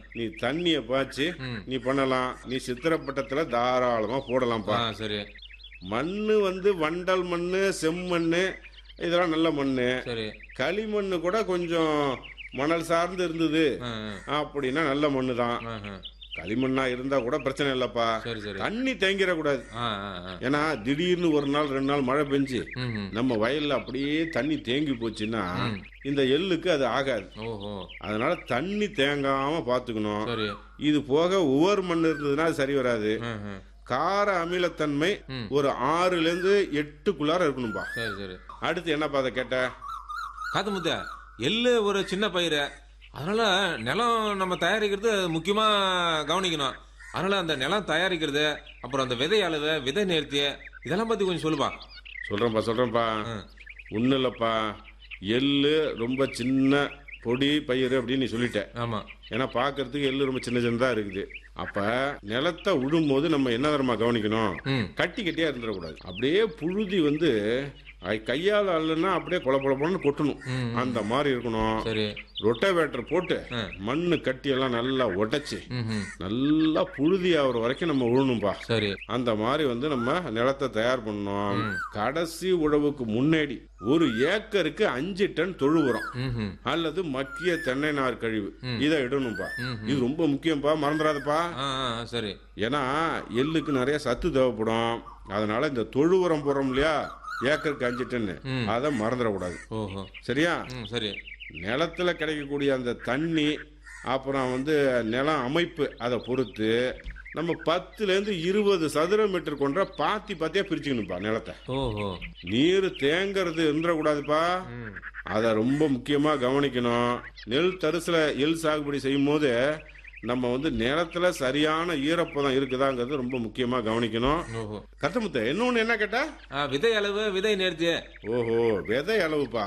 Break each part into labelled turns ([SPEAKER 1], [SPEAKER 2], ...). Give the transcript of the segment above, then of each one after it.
[SPEAKER 1] நீ தண்ணிய பாய்ச்சி நீ பண்ணலாம் நீ சித்திரப்பட்டத்துல தாராளமா போடலாம்ப்பா
[SPEAKER 2] ஆ சரி
[SPEAKER 1] மண்ணு வந்து வண்டல் மண்ணு செம்மண்ணு இதெல்லாம் நல்ல மண்ணு
[SPEAKER 2] சரி
[SPEAKER 1] களிமண்ணு கூட கொஞ்சம் மணல் சார்ந்து இருந்தது
[SPEAKER 2] ஆ,
[SPEAKER 1] அப்படின்னா நல்ல மண்ணு தான்
[SPEAKER 2] ஆ, ஆ.
[SPEAKER 1] களிமண்ணா இருந்தா கூட பிரச்சனை இல்லப்பா
[SPEAKER 2] சரி சரி
[SPEAKER 1] தண்ணி தேங்கிடக்கூடாது
[SPEAKER 2] ஆ ஆ ஆ
[SPEAKER 1] ஏன்னா திடீர்னு ஒரு நாள் ரெண்டு நாள் மழை பெஞ்சு
[SPEAKER 2] ம் ம்.
[SPEAKER 1] நம்ம வயல்ல அப்படியே தண்ணி தேங்கி போச்சுன்னா இந்த எள்ளுக்கு அது ஆகாது
[SPEAKER 2] ஓஹோ
[SPEAKER 1] அதனால தண்ணி தேங்காம பாத்துக்கணும்
[SPEAKER 2] சரி
[SPEAKER 1] இது போக உவர் மண் இருந்ததுன்னா அது சரி வராது
[SPEAKER 2] ஆ, ஆ.
[SPEAKER 1] கார அமிலத்தன்மை
[SPEAKER 2] ம்.
[SPEAKER 1] ஒரு ஆறுல இருந்து எட்டுக்குள்ளார இருக்கணும்பா
[SPEAKER 2] சரி சரி
[SPEAKER 1] அடுத்து என்னப்பா அதை கேட்ட
[SPEAKER 2] காத்து முத்த எள்ளு ஒரு சின்ன பயிர் அதனால நிலம் நம்ம தயாரிக்கிறது முக்கியமா கவனிக்கணும் அதனால அந்த நிலம் தயாரிக்கிறது அப்புறம் அந்த விதை அளவு விதை நேர்த்தி இதெல்லாம் பத்தி கொஞ்சம் சொல்லுப்பா
[SPEAKER 1] சொல்றேன்ப்பா சொல்றேன்ப்பா
[SPEAKER 2] ஆ.
[SPEAKER 1] ஒன்றும் இல்லப்பா எள்ளு ரொம்ப சின்ன பொடி பயிர் அப்படின்னு நீ சொல்லிட்ட
[SPEAKER 2] ஆமா
[SPEAKER 1] ஏன்னா பார்க்கறதுக்கு எள்ளு ரொம்ப சின்ன சின்னதா இருக்குது அப்ப நிலத்தை உழும்போது நம்ம என்ன தரமா கவனிக்கணும்
[SPEAKER 2] ம்
[SPEAKER 1] கட்டி கட்டியா இருந்துடக்கூடாது அப்படியே புழுதி வந்து ஐ- கையால் அல்லனா அப்படியே கொல கொல கொலன்னு கொட்டணும்
[SPEAKER 2] ம்,
[SPEAKER 1] அந்த மாதிரி இருக்கணும்
[SPEAKER 2] சரி
[SPEAKER 1] ரொட்டவேட்டர் போட்டு
[SPEAKER 2] ஆ.
[SPEAKER 1] மண்ணு கட்டி எல்லாம் நல்லா உடைச்சு
[SPEAKER 2] ம் ம்.
[SPEAKER 1] நல்லா புழுதி ஆகுற வரைக்கும் நம்ம உழணும்பா
[SPEAKER 2] சரி
[SPEAKER 1] அந்த மாதிரி வந்து நம்ம நிலத்தை தயார் பண்ணோம் கடைசி உழவுக்கு முன்னாடி ஒரு ஏக்கருக்கு அஞ்சு டன் தொழு உரம்
[SPEAKER 2] ம் ம்.
[SPEAKER 1] அல்லது மக்கிய தென்னை நார் கழிவு இதை இடணும்பா இது ரொம்ப முக்கியம்ப்பா மறந்துடாதப்பா
[SPEAKER 2] ஆ ஆ, சரி
[SPEAKER 1] ஏன்னா எள்ளுக்கு நிறைய சத்து தேவைப்படும் அதனால இந்த தொழு உரம் போடுறோம் இல்லையா ஏக்கருக்கு அஞ்சு டன்னு அதை மறந்துடக்கூடாது
[SPEAKER 2] ஓஹோ
[SPEAKER 1] சரியா
[SPEAKER 2] ம் சரி
[SPEAKER 1] நிலத்துல கிடைக்கக்கூடிய அந்த தண்ணி அப்புறம் வந்து நிலம் அமைப்பு அதை பொறுத்து நம்ம பத்துல இருந்து இருபது சதுர மீட்டர் கொண்ட பாத்தி பாத்தியா பிரிச்சுக்கணும்ப்பா நிலத்தை
[SPEAKER 2] ஓஹோ
[SPEAKER 1] நீர் தேங்கிறது இருந்துடக்கூடாதுப்பா
[SPEAKER 2] ம்
[SPEAKER 1] அதை ரொம்ப முக்கியமா கவனிக்கணும் நெல் தரிசுல எள் சாகுபடி செய்யும் போது நம்ம வந்து நிலத்துல சரியான ஈரப்பதம் இருக்குதாங்கிறது ரொம்ப முக்கியமா கவனிக்கணும்
[SPEAKER 2] ஓஹோ
[SPEAKER 1] கத்தமுத்த இன்னொன்னு என்ன கேட்டா
[SPEAKER 2] ஆ, விதை அளவு விதை நேர்த்தி
[SPEAKER 1] ஓஹோ விதை அளவுப்பா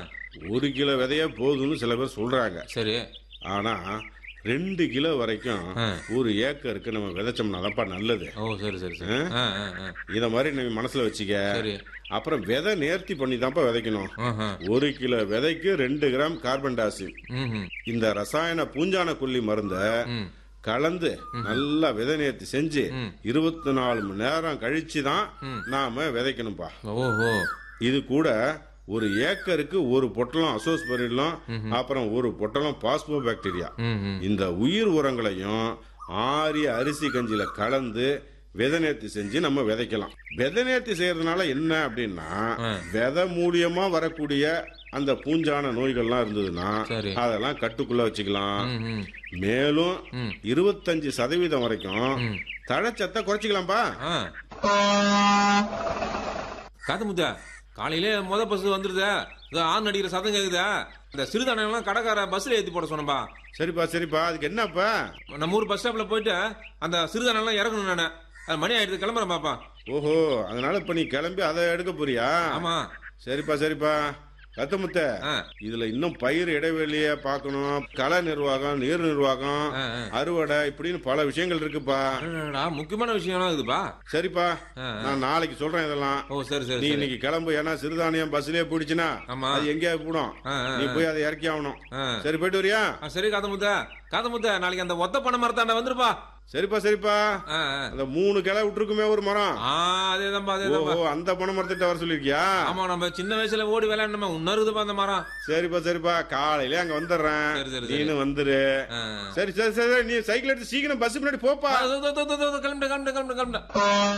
[SPEAKER 1] ஒரு கிலோ விதையே போதும்னு சில பேர் சொல்றாங்க
[SPEAKER 2] சரி
[SPEAKER 1] ஆனா ரெண்டு கிலோ வரைக்கும்
[SPEAKER 2] ஆ.
[SPEAKER 1] ஒரு ஏக்கருக்கு நம்ம விதைச்சோம்னா தான்ப்பா நல்லது
[SPEAKER 2] ஓ சரி சரி சரி ஆ ஆ ஆ
[SPEAKER 1] இத மாதிரி நீ மனசுல வச்சுக்க
[SPEAKER 2] சரி
[SPEAKER 1] அப்புறம் விதை நேர்த்தி பண்ணி தான்ப்பா விதைக்கணும்
[SPEAKER 2] ஆஹா.
[SPEAKER 1] ஒரு கிலோ விதைக்கு ரெண்டு கிராம் கார்பன் டை ஆக்சைடு
[SPEAKER 2] ம் ம்.
[SPEAKER 1] இந்த ரசாயன பூஞ்சான கொல்லி மருந்த
[SPEAKER 2] ம்
[SPEAKER 1] கலந்து நல்லா விதை நேர்த்தி செஞ்சு
[SPEAKER 2] ம்.
[SPEAKER 1] இருபத்தி நாலு மணி நேரம் கழிச்சு தான் நாம விதைக்கணும்பா
[SPEAKER 2] ஓஹோ
[SPEAKER 1] இது கூட ஒரு ஏக்கருக்கு ஒரு பொட்டலம் அசோஸ்பரிலம் அப்புறம் ஒரு பொட்டலம் பாஸ்போ பாக்டீரியா
[SPEAKER 2] ம் ம்
[SPEAKER 1] இந்த உயிர் உரங்களையும் ஆரிய அரிசி கஞ்சில கலந்து விதை நேர்த்தி செஞ்சு நம்ம விதைக்கலாம் விதை நேர்த்தி செய்யறதுனால என்ன அப்படின்னா விதை மூலியமா வரக்கூடிய அந்த பூஞ்சான நோய்கள்லாம் இருந்ததுன்னா
[SPEAKER 2] சரி.
[SPEAKER 1] அதெல்லாம் கட்டுக்குள்ள வச்சுக்கலாம்
[SPEAKER 2] ம் ம்
[SPEAKER 1] மேலும்
[SPEAKER 2] ம்.
[SPEAKER 1] இருபத்தஞ்சு சதவீதம் வரைக்கும் தழைச்சத்தை குறைச்சிக்கலாம்ப்பா
[SPEAKER 2] ஆ காத்து முத்தா காலையிலே முத பஸ் வந்துருதா இது ஆண் அடிக்கிற சத்தம் கேக்குதா இந்த சிறுதானியம்லாம் கடைக்கார பஸ்ல ஏத்தி போட சொன்னப்பா
[SPEAKER 1] சரிப்பா சரிப்பா அதுக்கு என்னப்பா
[SPEAKER 2] நம்ம ஊர் பஸ் ஸ்டாப்ல போயிட்டு அந்த சிறுதானியம்லாம் இறக்கணும் நானு அது மணி ஆயிடுது கிளம்புறேன் பாப்பா
[SPEAKER 1] ஓஹோ அதனால இப்ப நீ கிளம்பி அதை எடுக்க போறியா
[SPEAKER 2] ஆமா
[SPEAKER 1] சரிப்பா சரிப்பா ரத்தமுத்த
[SPEAKER 2] ஆ.
[SPEAKER 1] இதுல இன்னும் பயிர் இடைவெளிய பார்க்கணும் கள நிர்வாகம் நீர் நிர்வாகம்
[SPEAKER 2] ஆ, ஆ.
[SPEAKER 1] அறுவடை இப்படின்னு பல விஷயங்கள் இருக்குப்பா
[SPEAKER 2] அடடடா, முக்கியமான விஷயம்லாம் இருக்குதுப்பா
[SPEAKER 1] சரிப்பா
[SPEAKER 2] ஆ,
[SPEAKER 1] நான் நாளைக்கு சொல்றேன் இதெல்லாம்
[SPEAKER 2] ஓ சரி சரி
[SPEAKER 1] நீ
[SPEAKER 2] சரி
[SPEAKER 1] இன்னைக்கு கிளம்பு ஏன்னா சிறுதானியம் பஸ்லயே போயிடுச்சுன்னா
[SPEAKER 2] ஆமா.
[SPEAKER 1] அது எங்கேயாவது போடும்
[SPEAKER 2] ஆ, ஆ,
[SPEAKER 1] நீ போய் அதை இறக்கி ஆகணும்
[SPEAKER 2] ஆ.
[SPEAKER 1] சரி போயிட்டு வரியா
[SPEAKER 2] ஆ, சரி காத்த முத்த காத்த முத்த நாளைக்கு அந்த ஒத்த பண்ண மரத்தாண்ட வந்துருப்பா
[SPEAKER 1] சரிப்பா சரிப்பா
[SPEAKER 2] ஆ, ஆ.
[SPEAKER 1] அந்த மூணு கிளை விட்டுருக்குமே ஒரு மரம்
[SPEAKER 2] ஆ அதேதான்ப்பா அதேதான்ப்பா
[SPEAKER 1] ஓஹோ அந்த பனை மரத்திட்ட வர சொல்லிருக்கியா
[SPEAKER 2] ஆமா நம்ம சின்ன வயசுல ஓடி விளையாடணுமா இன்னும் இருக்குதுப்பா அந்த மரம்
[SPEAKER 1] சரிப்பா சரிப்பா காலையில அங்க வந்துடுறேன்
[SPEAKER 2] சரி, சரி, சரி.
[SPEAKER 1] நீனு வந்துரு
[SPEAKER 2] ஆ.
[SPEAKER 1] சரி சரி சரி நீ சைக்கிள் எடுத்து சீக்கிரம் பஸ் முன்னாடி போப்பா
[SPEAKER 2] ஆ, இதோ, இதோ, இதோ, இதோ, கிளம்பிட்டேன் கிளம்பிட்டேன் கிளம்பிட்டேன் கிளம்பிட்டேன்